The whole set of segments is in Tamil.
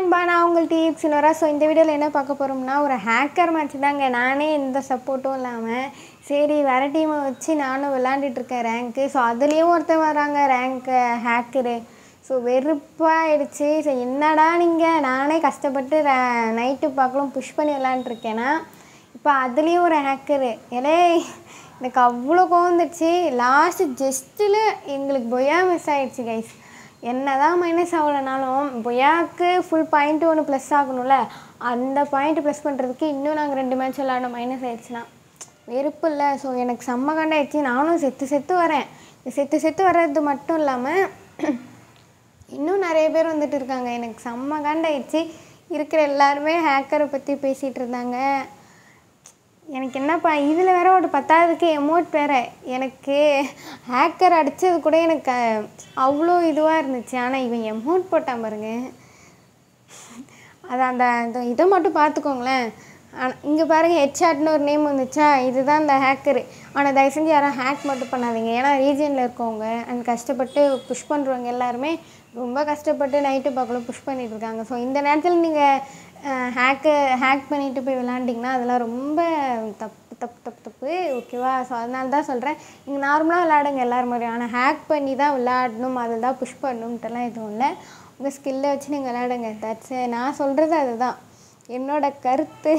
நண்பா நான் உங்கள் டிஎக்ஸ் வரா ஸோ இந்த வீடியோவில் என்ன பார்க்க போகிறோம்னா ஒரு ஹேக்கர் மேட்ச் தாங்க நானே எந்த சப்போர்ட்டும் இல்லாமல் சரி வேறு டீமை வச்சு நானும் விளாண்டுட்டு இருக்கேன் ரேங்க்கு ஸோ அதுலேயும் ஒருத்தன் வராங்க ரேங்க்கு ஹேக்கரு ஸோ வெறுப்பாயிடுச்சு ஸோ என்னடா நீங்கள் நானே கஷ்டப்பட்டு நைட்டு பார்க்கலாம் புஷ் பண்ணி விளாண்டுருக்கேன்னா இப்போ அதுலேயும் ஒரு ஹேக்கரு ஏலே எனக்கு அவ்வளோ கோவந்துடுச்சு லாஸ்ட்டு ஜஸ்ட்டில் எங்களுக்கு பொய்யா மிஸ் ஆயிடுச்சு கைஸ் என்ன தான் மைனஸ் ஆகலைனாலும் பொய்யாவுக்கு ஃபுல் பாயிண்ட் ஒன்று ப்ளஸ் ஆகணும்ல அந்த பாயிண்ட் ப்ளஸ் பண்ணுறதுக்கு இன்னும் நாங்கள் ரெண்டு மேட்ச் விளாடணும் மைனஸ் ஆயிடுச்சுன்னா வெறுப்பு இல்லை ஸோ எனக்கு செம்ம கண்டாயிடுச்சு நானும் செத்து செத்து வரேன் செத்து செத்து வர்றது மட்டும் இல்லாமல் இன்னும் நிறைய பேர் வந்துட்டு இருக்காங்க எனக்கு செம்ம காண்டாயிடுச்சு இருக்கிற எல்லாருமே ஹேக்கரை பற்றி பேசிகிட்டு இருந்தாங்க எனக்கு என்னப்பா இதில் வேற ஒரு பத்தாவதுக்கு எமோட் வேற எனக்கு ஹேக்கர் அடித்தது கூட எனக்கு அவ்வளோ இதுவாக இருந்துச்சு ஆனால் இவன் எமோட் போட்டான் பாருங்க அது அந்த அந்த இதை மட்டும் பார்த்துக்கோங்களேன் ஆனால் இங்கே பாருங்கள் ஹெட்சாட்னு ஒரு நேம் வந்துச்சா இதுதான் இந்த ஹேக்கரு ஆனால் தயவு செஞ்சு யாரும் ஹேக் மட்டும் பண்ணாதீங்க ஏன்னா ரீஜனில் இருக்கவங்க அண்ட் கஷ்டப்பட்டு புஷ் பண்ணுறவங்க எல்லாருமே ரொம்ப கஷ்டப்பட்டு நைட்டு பகலும் புஷ் பண்ணிட்டு இருக்காங்க ஸோ இந்த நேரத்தில் நீங்கள் ஹேக்கு ஹேக் பண்ணிட்டு போய் விளாண்டிங்கன்னா அதெல்லாம் ரொம்ப தப்பு தப்பு தப்பு தப்பு ஓகேவா ஸோ அதனால தான் சொல்கிறேன் நீங்கள் நார்மலாக விளாடுங்க எல்லோரும் மாதிரியும் ஆனால் ஹேக் பண்ணி தான் விளாடணும் அதில் தான் புஷ் பண்ணணுன்ட்டுலாம் எதுவும் இல்லை உங்கள் ஸ்கில்லை வச்சு நீங்கள் விளாடுங்க தட்ஸ் நான் சொல்கிறது அதுதான் என்னோட கருத்து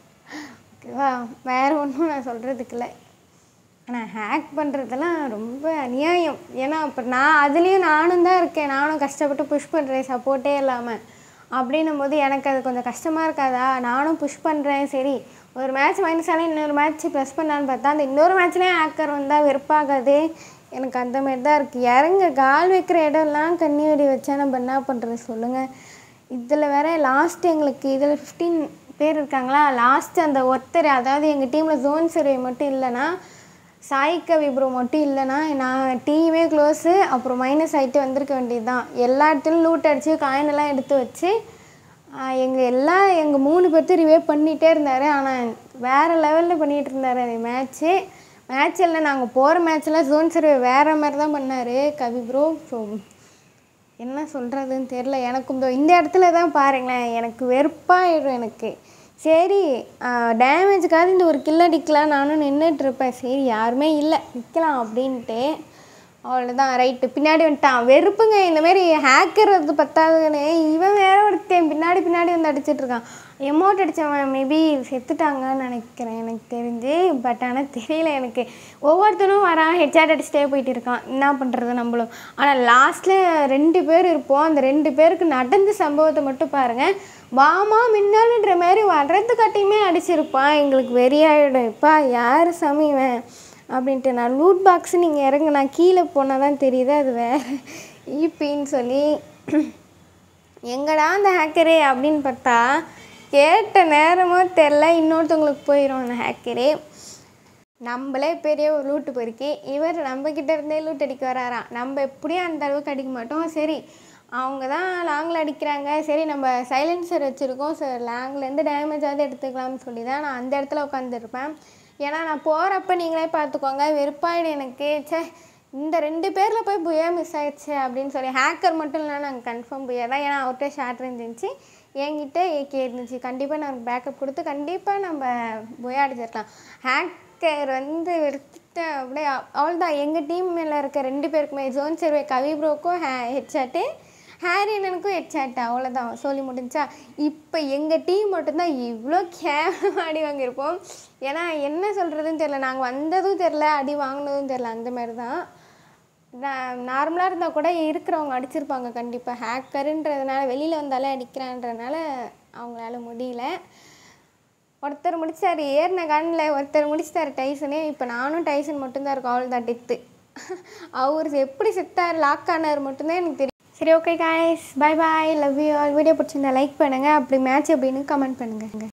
ஓகேவா வேறு ஒன்றும் நான் சொல்கிறதுக்கு இல்லை ஆனால் ஹேக் பண்ணுறதெல்லாம் ரொம்ப அநியாயம் ஏன்னா இப்போ நான் அதுலேயும் நானும் தான் இருக்கேன் நானும் கஷ்டப்பட்டு புஷ் பண்ணுறேன் சப்போர்ட்டே இல்லாமல் அப்படின்னும் போது எனக்கு அது கொஞ்சம் கஷ்டமாக இருக்காதா நானும் புஷ் பண்ணுறேன் சரி ஒரு மேட்ச் மைனஸ் ஆனால் இன்னொரு மேட்ச் ப்ளஸ் பண்ணலான்னு பார்த்தா அந்த இன்னொரு மேட்ச்லேயும் ஹேக்கர் வந்தால் வெறுப்பாகாது எனக்கு அந்த மாதிரி தான் இருக்குது இறங்க கால் வைக்கிற இடம்லாம் கண்ணி வெடி வச்சா நம்ம என்ன பண்ணுறது சொல்லுங்கள் இதில் வேற லாஸ்ட் எங்களுக்கு இதில் ஃபிஃப்டீன் பேர் இருக்காங்களா லாஸ்ட் அந்த ஒருத்தர் அதாவது எங்கள் டீமில் ஜோன் சர்வே மட்டும் இல்லைன்னா சாய்க்க விப்ரோ மட்டும் இல்லைன்னா நான் டீமே க்ளோஸு அப்புறம் மைனஸ் ஆகிட்டு வந்திருக்க வேண்டியது தான் எல்லா இடத்துலையும் லூட் அடித்து காயினெல்லாம் எடுத்து வச்சு எங்கள் எல்லாம் எங்கள் மூணு பேர்த்து ரிவே பண்ணிகிட்டே இருந்தார் ஆனால் வேறு லெவலில் பண்ணிகிட்டு இருந்தார் அந்த மேட்ச்சு மேட்ச் இல்லை நாங்கள் போகிற மேட்ச்சில் ஜோன் சர்வே வேறு மாதிரி தான் பண்ணார் கவி ப்ரோ ஸோ என்ன சொல்கிறதுன்னு தெரில எனக்கும் இந்த இந்த இடத்துல தான் பாருங்களேன் எனக்கு வெறுப்பாயிடும் எனக்கு சரி டேமேஜுக்காவது இந்த ஒரு கில் அடிக்கலாம் நானும் நின்றுட்டுருப்பேன் சரி யாருமே இல்லை நிற்கலாம் அப்படின்ட்டு அவ்வளோதான் ரைட்டு பின்னாடி வந்துட்டான் வெறுப்புங்க இந்தமாரி ஹேக்கர் அது பத்தாதுன்னு இவன் வேற ஒருத்தன் பின்னாடி பின்னாடி வந்து அடிச்சிட்டு இருக்கான் எமௌண்ட் அடித்தவன் மேபி செத்துட்டாங்கன்னு நினைக்கிறேன் எனக்கு தெரிஞ்சு பட் ஆனால் தெரியல எனக்கு ஒவ்வொருத்தனும் வரான் ஹெட்சாட் அடிச்சுட்டே போயிட்டு இருக்கான் என்ன பண்ணுறது நம்மளும் ஆனால் லாஸ்ட்டில் ரெண்டு பேர் இருப்போம் அந்த ரெண்டு பேருக்கு நடந்த சம்பவத்தை மட்டும் பாருங்கள் வாமா மின்னல்ன்ற மாதிரி வர்றதுக்காட்டியுமே அடிச்சிருப்பான் எங்களுக்கு வெறியாயிடும் இப்பா யார் சமைவன் அப்படின்ட்டு நான் லூட் பாக்ஸ் நீங்கள் இறங்க நான் கீழே போனால் தான் தெரியுது அது வேறு ஈப்பின்னு சொல்லி எங்கடா அந்த ஹேக்கரே அப்படின்னு பார்த்தா கேட்ட நேரமோ தெரில இன்னொருத்தவங்களுக்கு போயிடும் அந்த ஹேக்கரே நம்மளே பெரிய ஒரு லூட்டு பொறுக்கி இவர் நம்மக்கிட்ட இருந்தே லூட் அடிக்க வராராம் நம்ம எப்படியும் அந்த அளவுக்கு அடிக்க மாட்டோம் சரி அவங்க தான் லாங்கில் அடிக்கிறாங்க சரி நம்ம சைலன்சர் வச்சுருக்கோம் ஸோ லாங்லேருந்து டேமேஜாவது எடுத்துக்கலாம்னு சொல்லி தான் நான் அந்த இடத்துல உட்காந்துருப்பேன் ஏன்னா நான் போகிறப்ப நீங்களே பார்த்துக்கோங்க வெறுப்பாயிடும் எனக்கு சே இந்த ரெண்டு பேரில் போய் புயா மிஸ் ஆயிடுச்சு அப்படின்னு சொல்லி ஹேக்கர் மட்டும் இல்லை நாங்கள் கன்ஃபார்ம் புயா தான் ஏன்னா அவர்கிட்ட ஷார்ட் இருந்துச்சு என்கிட்ட ஏகே இருந்துச்சு கண்டிப்பாக நான் பேக்கப் கொடுத்து கண்டிப்பாக நம்ம புயா அடிச்சிருக்கலாம் ஹேக்கர் வந்து எடுத்துட்டு அப்படியே அவ்வளோதான் எங்கள் டீம் மேலே இருக்க ரெண்டு பேருக்குமே ஜோன் சர்வே கவி ப்ரோக்கும் ஹே ஹெட்சாட்டு ஹேரி அண்ணனுக்கும் ஹெட்சாட் அவ்வளோதான் சொல்லி முடிஞ்சா இப்போ எங்கள் டீம் மட்டும்தான் இவ்வளோ கேவலமாக அடி வாங்கியிருப்போம் ஏன்னா என்ன சொல்கிறதுன்னு தெரில நாங்கள் வந்ததும் தெரில அடி வாங்கினதும் தெரில அந்த மாதிரி தான் நார்மலாக இருந்தால் கூட இருக்கிறவங்க அடிச்சிருப்பாங்க கண்டிப்பாக ஹேக்கருன்றதுனால வெளியில் வந்தாலே அடிக்கிறான்றதுனால அவங்களால முடியல ஒருத்தர் முடிச்சார் ஏறின கண்ணில் ஒருத்தர் முடிச்சிட்டார் டைசனே இப்போ நானும் டைசன் மட்டும்தான் இருக்கோம் அவள் தான் டெத்து அவர் எப்படி செத்தார் லாக் ஆனார் மட்டும்தான் எனக்கு தெரியும் சரி okay guys bye bye love you all video பிடிச்சிருந்தா லைக் பண்ணுங்கள் அப்படி மேட்ச் அப்படின்னு கமெண்ட் பண்ணுங்கள்